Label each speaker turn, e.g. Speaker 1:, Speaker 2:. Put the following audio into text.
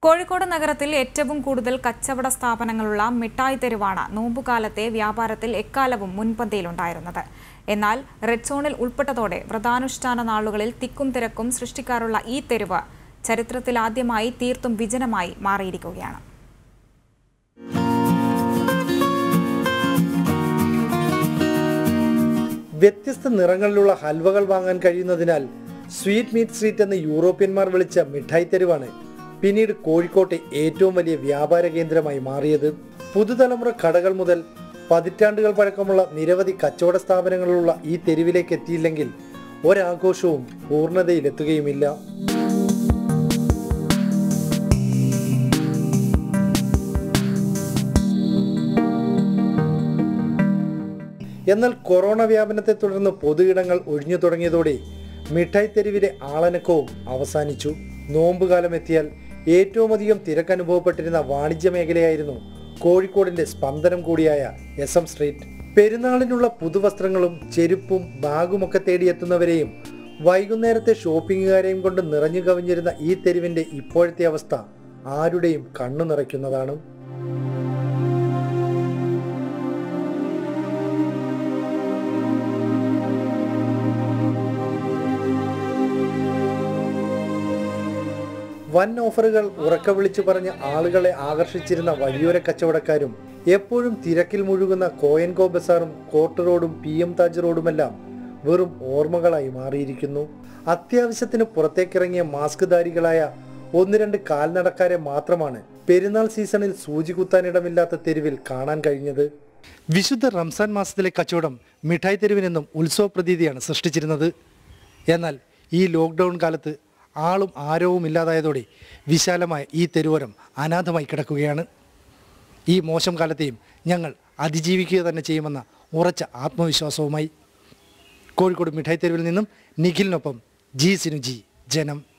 Speaker 1: കോഴിക്കോട് നഗരത്തിൽ ഏറ്റവും കൂടുതൽ കച്ചവട സ്ഥാപനങ്ങളുള്ള മിഠായി തെരുവാണ് നോമ്പുകാലത്തെ വ്യാപാരത്തിൽ എക്കാലവും മുൻപന്തിയിലുണ്ടായിരുന്നത് എന്നാൽ റെഡ് സോണിൽ ഉൾപ്പെട്ടതോടെ വ്രതാനുഷ്ഠാന നാളുകളിൽ തിക്കും തിരക്കും സൃഷ്ടിക്കാറുള്ള ഈ തെരുവ് ചരിത്രത്തിലാദ്യമായി തീർത്തും വിജനമായി മാറിയിരിക്കുകയാണ്
Speaker 2: വ്യത്യസ്ത നിറങ്ങളിലുള്ള ഹൽവകൾ വാങ്ങാൻ കഴിയുന്നതിനാൽ സ്വീറ്റ് മീറ്റ് സ്ട്രീറ്റ് എന്ന് യൂറോപ്യന്മാർ വിളിച്ച മിഠായി തെരുവാണ് പിന്നീട് കോഴിക്കോട്ടെ ഏറ്റവും വലിയ വ്യാപാര കേന്ദ്രമായി മാറിയത് പുതുതലമുറ കടകൾ മുതൽ പതിറ്റാണ്ടുകൾ പഴക്കമുള്ള നിരവധി കച്ചവട സ്ഥാപനങ്ങളുള്ള ഈ തെരുവിലേക്ക് എത്തിയില്ലെങ്കിൽ ഒരാഘോഷവും പൂർണ്ണതയിലെത്തുകയുമില്ല എന്നാൽ കൊറോണ വ്യാപനത്തെ തുടർന്ന് പൊതുയിടങ്ങൾ ഒഴിഞ്ഞു തുടങ്ങിയതോടെ മിഠായി തെരുവിലെ ആളനക്കവും അവസാനിച്ചു നോമ്പുകാലം എത്തിയാൽ ഏറ്റവും അധികം തിരക്കനുഭവപ്പെട്ടിരുന്ന വാണിജ്യ മേഖലയായിരുന്നു കോഴിക്കോടിന്റെ സ്പന്ദനം കൂടിയായ എസ് എം സ്ട്രീറ്റ് പെരുന്നാളിനുള്ള പുതുവസ്ത്രങ്ങളും ചെരുപ്പും ബാഗുമൊക്കെ തേടിയെത്തുന്നവരെയും വൈകുന്നേരത്തെ ഷോപ്പിംഗുകാരെയും കൊണ്ട് നിറഞ്ഞു കവിഞ്ഞിരുന്ന ഈ തെരുവിന്റെ ഇപ്പോഴത്തെ അവസ്ഥ ആരുടെയും കണ്ണു നിറയ്ക്കുന്നതാണ് വൻ ഓഫറുകൾ ഉറക്ക വിളിച്ചു പറഞ്ഞ് ആളുകളെ ആകർഷിച്ചിരുന്ന വഴിയോര കച്ചവടക്കാരും എപ്പോഴും തിരക്കിൽ മുഴുകുന്ന കോയൻകോ ബസാറും കോർട്ട് റോഡും പി എം താജ് റോഡുമെല്ലാം വെറും ഓർമ്മകളായി മാറിയിരിക്കുന്നു അത്യാവശ്യത്തിന് പുറത്തേക്കിറങ്ങിയ മാസ്ക് ധാരികളായ ഒന്ന് രണ്ട് കാൽനടക്കാരെ മാത്രമാണ് പെരുന്നാൾ സീസണിൽ സൂചി കുത്താനിടമില്ലാത്ത തെരുവിൽ കാണാൻ കഴിഞ്ഞത് വിശുദ്ധ റംസാൻ മാസത്തിലെ കച്ചവടം മിഠായി തെരുവിനെന്നും ഉത്സവ പ്രതീതിയാണ് സൃഷ്ടിച്ചിരുന്നത് എന്നാൽ ഈ ലോക്ക്ഡൗൺ കാലത്ത് ആളും ആരവും ഇല്ലാതായതോടെ വിശാലമായ ഈ തെരുവോരം അനാഥമായി കിടക്കുകയാണ് ഈ മോശം കാലത്തെയും ഞങ്ങൾ അതിജീവിക്കുക തന്നെ ചെയ്യുമെന്ന ഉറച്ച ആത്മവിശ്വാസവുമായി കോഴിക്കോട് മിഠായി തെരുവിൽ നിന്നും നിഖിലിനൊപ്പം ജി സിനു ജി ജനം